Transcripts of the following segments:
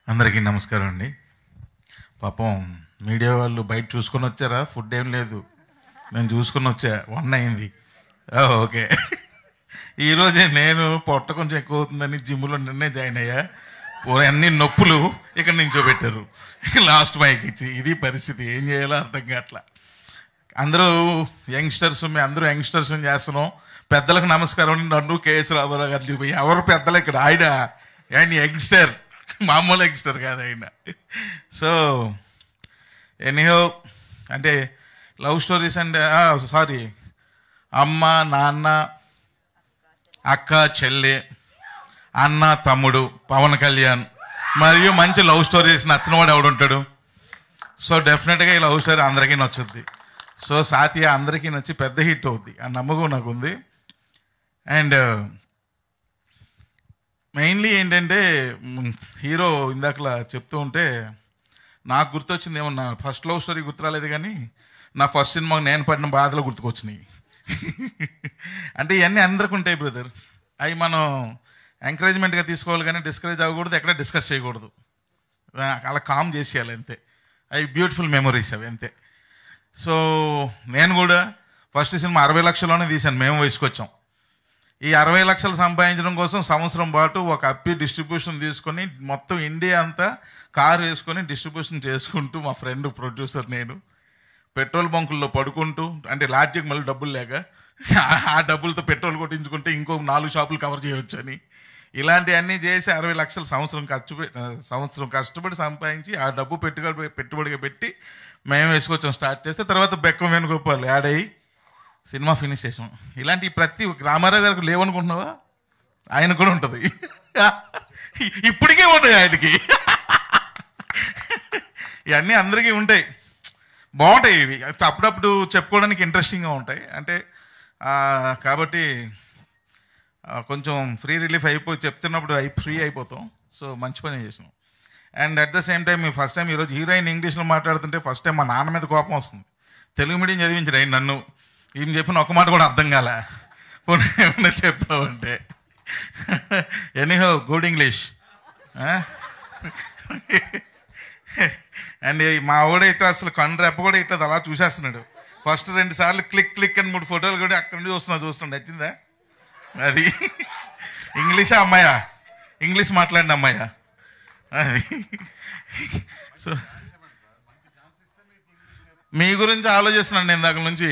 అందరికీ నమస్కారం అండి పాపం మీడియా వాళ్ళు బయట చూసుకొని వచ్చారా ఫుడ్ ఏం లేదు నేను చూసుకొని వచ్చా వన్ అయింది ఆ, ఓకే ఈరోజే నేను పొట్ట కొంచెం ఎక్కువ అవుతుందని జిమ్లో నిన్నే జాయిన్ అయ్యా పో అన్ని నొప్పులు ఇక్కడ నించోబెట్టారు లాస్ట్ మైక్ ఇచ్చి ఇది పరిస్థితి ఏం చేయాలో అర్థం కావట్లా అందరూ యంగ్స్టర్స్ మేము అందరూ యంగ్స్టర్స్ చేస్తున్నాం పెద్దలకు నమస్కారం అండి నన్ను కేఎస్ రామారావు గారు చూపి ఎవరు పెద్దలు ఇక్కడ ఆయన ఆయన యంగ్స్టర్ మామూలు యంగ్స్టర్ కాదు ఆయన సో ఎనీహో అంటే లవ్ స్టోరీస్ అంటే సారీ అమ్మ నాన్న అక్క చెల్లి అన్న తమ్ముడు పవన్ కళ్యాణ్ మరియు మంచి లవ్ స్టోరీస్ నచ్చినవాడు ఎవడుంటాడు సో డెఫినెట్గా ఈ లవ్ స్టోరీ అందరికీ నచ్చుద్ది సో సాతియా అందరికీ నచ్చి పెద్ద హిట్ అవుద్ది ఆ నమ్మకం నాకు ఉంది అండ్ మెయిన్లీ ఏంటంటే మ్, హీరో ఇందాకలా చెప్తూ ఉంటే నాకు గుర్తొచ్చింది ఏమో నా ఫస్ట్ లవ్ స్టోరీ గుర్తురాలేదు కానీ నా ఫస్ట్ సినిమాకి నేను పడిన బాధలు గుర్తుకొచ్చినాయి అంటే ఇవన్నీ అందరికి ఉంటాయి బ్రదర్ అవి మనం ఎంకరేజ్మెంట్గా తీసుకోవాలి కానీ డిస్కరేజ్ అవ్వకూడదు ఎక్కడ డిస్కస్ చేయకూడదు ఆ, అలా కామ్ చేసేయాలి అంతే అవి బ్యూటిఫుల్ మెమరీస్ అవి అంతే సో నేను కూడా ఫస్ట్ సినిమా అరవై లక్షల్లోనే తీశాను మేము వయసుకొచ్చాం ఈ అరవై లక్షలు సంపాదించడం కోసం సంవత్సరం పాటు ఒక అప్పి డిస్ట్రిబ్యూషన్ తీసుకొని మొత్తం ఇండియా అంతా కారు వేసుకొని డిస్ట్రిబ్యూషన్ చేసుకుంటూ మా ఫ్రెండ్ ప్రొడ్యూసర్ నేను పెట్రోల్ బంకుల్లో పడుకుంటూ అంటే లాడ్జికి మళ్ళీ డబ్బులు లేక ఆ డబ్బులతో పెట్రోల్ కొట్టించుకుంటే ఇంకో నాలుగు షాపులు కవర్ చేయొచ్చు అని ఇలాంటివన్నీ చేసి అరవై లక్షలు సంవత్సరం ఖర్చు పె- సంవత్సరం కష్టపడి సంపాదించి ఆ డబ్బు పెట్టుబడి పెట్టుబడిగా పెట్టి మేము వేసుకొచ్చాం స్టార్ట్ చేస్తే తర్వాత బెక్కం వేణుగోపాల్ యాడ్ అయ్యి సినిమా ఫినిష్ చేసాం ఇలాంటి ప్రతి రామారావు గారికి లేవనుకుంటున్నావా ఆయన కూడా ఉంటుంది ఇప్పటికే ఉంటాయి ఆయనకి ఇవన్నీ అందరికీ ఉంటాయి బాగుంటాయి ఇవి అప్పుడప్పుడు చెప్పుకోవడానికి ఇంట్రెస్టింగ్గా ఉంటాయి అంటే ఆ, కాబట్టి ఆ, కొంచెం ఫ్రీ రిలీఫ్ అయిపోయి చెప్తున్నప్పుడు అయి ఫ్రీ అయిపోతాం సో మంచి పని చేసినాం and at the same time మీ ఫస్ట్ టైం ఈరోజు హీరోయిన్ ఇంగ్లీష్లో మాట్లాడుతుంటే ఫస్ట్ టైం మా నాన్న మీద కోపం వస్తుంది తెలుగు మీడియం చదివించారు ఆయన నన్ను ఈయన చెప్పిన ఒక మాట కూడా అర్థం కాలే పోనీ ఏమన్నా చెప్తామంటే ఎనీహో గుడ్ ఇంగ్లీష్ అండ్ ఈ మా వాడైతే అసలు కన్ను రెప్ప కూడా ఇట్లా అలా చూసేస్తున్నాడు ఫస్ట్ రెండు సార్లు క్లిక్ క్లిక్ అని మూడు ఫోటోలు కూడా అక్కడ నుండి చూస్తున్నా చూస్తున్నాడు నచ్చిందా అది ఇంగ్లీషా అమ్మాయా ఇంగ్లీష్ మాట్లాడిన అమ్మాయా అది సో మీ గురించి ఆలోచిస్తున్నాను నేను ఇందాక నుంచి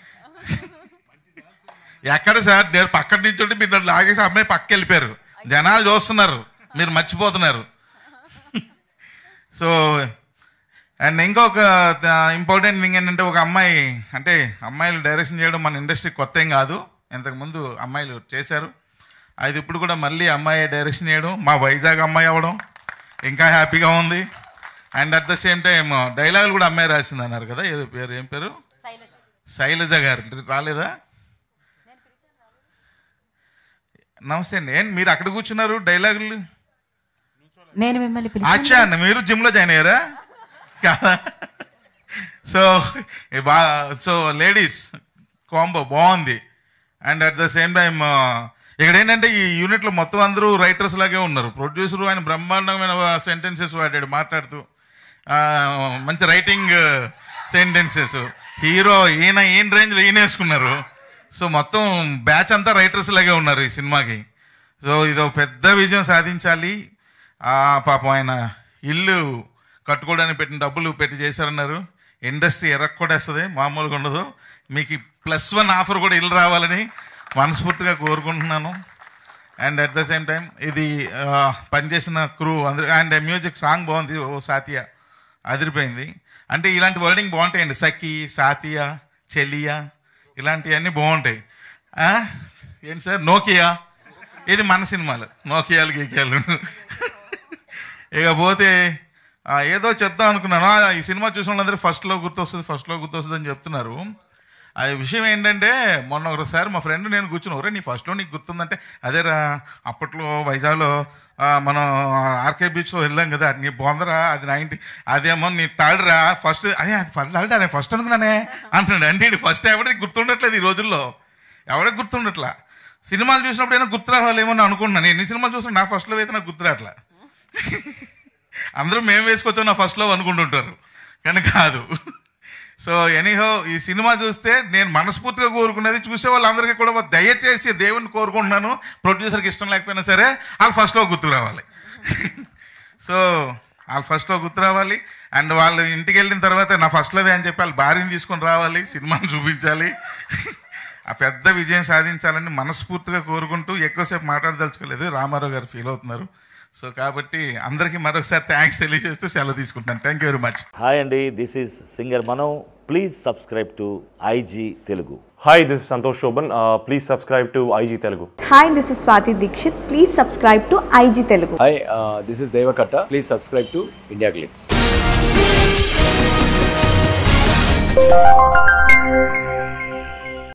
ఎక్కడ సార్ నేను పక్కన నుంచి మీరు నన్ను లాగేసి అమ్మాయి పక్క వెళ్ళిపోయారు జనాలు చూస్తున్నారు మీరు మర్చిపోతున్నారు సో అండ్ ఇంకొక ఇంపార్టెంట్ థింగ్ ఏంటంటే ఒక అమ్మాయి అంటే అమ్మాయిలు డైరెక్షన్ చేయడం మన ఇండస్ట్రీ కొత్త ఏం కాదు ఇంతకుముందు అమ్మాయిలు చేశారు అది ఇప్పుడు కూడా మళ్ళీ అమ్మాయి డైరెక్షన్ చేయడం మా వైజాగ్ అమ్మాయి అవ్వడం ఇంకా హ్యాపీగా ఉంది and at the same time డైలాగులు కూడా అమ్మాయి రాసింది అన్నారు కదా ఏదో పేరు ఏం పేరు శైలజ గారు రాలేదా నమస్తే అండి ఏం మీరు అక్కడ కూర్చున్నారు డైలాగులు నేను మిమ్మల్ని పిలిచి అచ్చా అన్న మీరు జిమ్లో జాయిన్ అయ్యారా కాదా సో బా సో లేడీస్ కాంబో బాగుంది and at the same time ఇక్కడ ఏంటంటే ఈ యూనిట్లో మొత్తం అందరూ రైటర్స్ లాగే ఉన్నారు ప్రొడ్యూసర్ ఆయన బ్రహ్మాండమైన సెంటెన్సెస్ వాడాడు మాట్లాడుతూ ఆ, మంచి రైటింగ్ సెంటెన్సెస్ హీరో ఈయన ఈయన రేంజ్లో ఈయన వేసుకున్నారు సో మొత్తం బ్యాచ్ అంతా రైటర్స్ లాగే ఉన్నారు ఈ సినిమాకి సో ఇది ఒక పెద్ద విజయం సాధించాలి ఆ పాపం ఆయన ఇల్లు కట్టుకోవడానికి పెట్టిన డబ్బులు పెట్టి చేశారన్నారు ఇండస్ట్రీ ఎరక్కొడేస్తుంది మామూలుగా ఉండదు మీకు ప్లస్ వన్ ఆఫర్ కూడా ఇల్లు రావాలని మనస్ఫూర్తిగా కోరుకుంటున్నాను and at the same time ఇది ఆ, పనిచేసిన క్రూ అందరు అండ్ మ్యూజిక్ సాంగ్ బాగుంది ఓ సాతియా అదిరిపోయింది అంటే ఇలాంటి వర్డింగ్ బాగుంటాయండి సఖి సాతియా చెలియా ఇలాంటివన్నీ బాగుంటాయి ఆ? ఏంటి సార్ నోకియా ఇది మన సినిమాలు నోకియాలు గీకియాలు ఇకపోతే ఆ, ఏదో చెప్దాం అనుకున్నాను ఆ, ఈ సినిమా చూసిన వాళ్ళందరూ ఫస్ట్లో గుర్తొస్తుంది ఫస్ట్లో గుర్తొస్తుంది అని చెప్తున్నారు ఆ విషయం ఏంటంటే మొన్న ఒకసారి మా ఫ్రెండ్ నేను కూర్చుని ఒరే నీ ఫస్ట్లో నీకు గుర్తుందంటే అదేరా అప్పట్లో వైజాగ్లో ఆ, మనం ఆర్కే బీచ్లో వెళ్ళాం కదా నీ బొందరా అది నైన్టీ అదేమో నీ తాడురా ఫస్ట్ అదే అది ఫస్ట్ తాడురా నేను ఫస్ట్ అనుకున్నానే అంటున్నాడు అంటే ఇది ఫస్ట్ ఎవరికి గుర్తుండట్లేదు ఈ రోజుల్లో ఎవరికి గుర్తుండట్లా సినిమాలు చూసినప్పుడు ఏమైనా గుర్తు రావాలేమో అని అనుకుంటున్నాను ఎన్ని సినిమాలు చూసినా నా ఫస్ట్లో అయితే నాకు గుర్తు రావట్లా అందరూ మేము వేసుకొచ్చాం నా ఫస్ట్ లవ్ అనుకుంటుంటారు కానీ కాదు సో ఎనీహో ఈ సినిమా చూస్తే నేను మనస్ఫూర్తిగా కోరుకునేది చూసే వాళ్ళందరికీ కూడా దయచేసి దేవుని కోరుకుంటున్నాను ప్రొడ్యూసర్కి ఇష్టం లేకపోయినా సరే వాళ్ళు ఫస్ట్లో గుర్తుకు రావాలి సో వాళ్ళు ఫస్ట్లో గుర్తు రావాలి అండ్ వాళ్ళు ఇంటికి వెళ్ళిన తర్వాత నా ఫస్ట్ లవ్ అని చెప్పి వాళ్ళ భార్యని తీసుకొని రావాలి సినిమాని చూపించాలి ఆ పెద్ద విజయం సాధించాలని మనస్ఫూర్తిగా కోరుకుంటూ ఎక్కువసేపు మాట్లాడదలుచుకోలేదు రామారావు గారు ఫీల్ అవుతున్నారు సో కాబట్టి అందరికీ మరొకసారి థ్యాంక్స్ తెలియజేస్తూ సెలవు తీసుకుంటాను thank you very much hi అండి this is singer Mano please subscribe to IG Telugu Hi, this is Santosh Shoban. Uh, please subscribe to IG Telugu. Hi this is Swathi Dixit please subscribe to IG Telugu hi this is Devakatta please subscribe to India glitz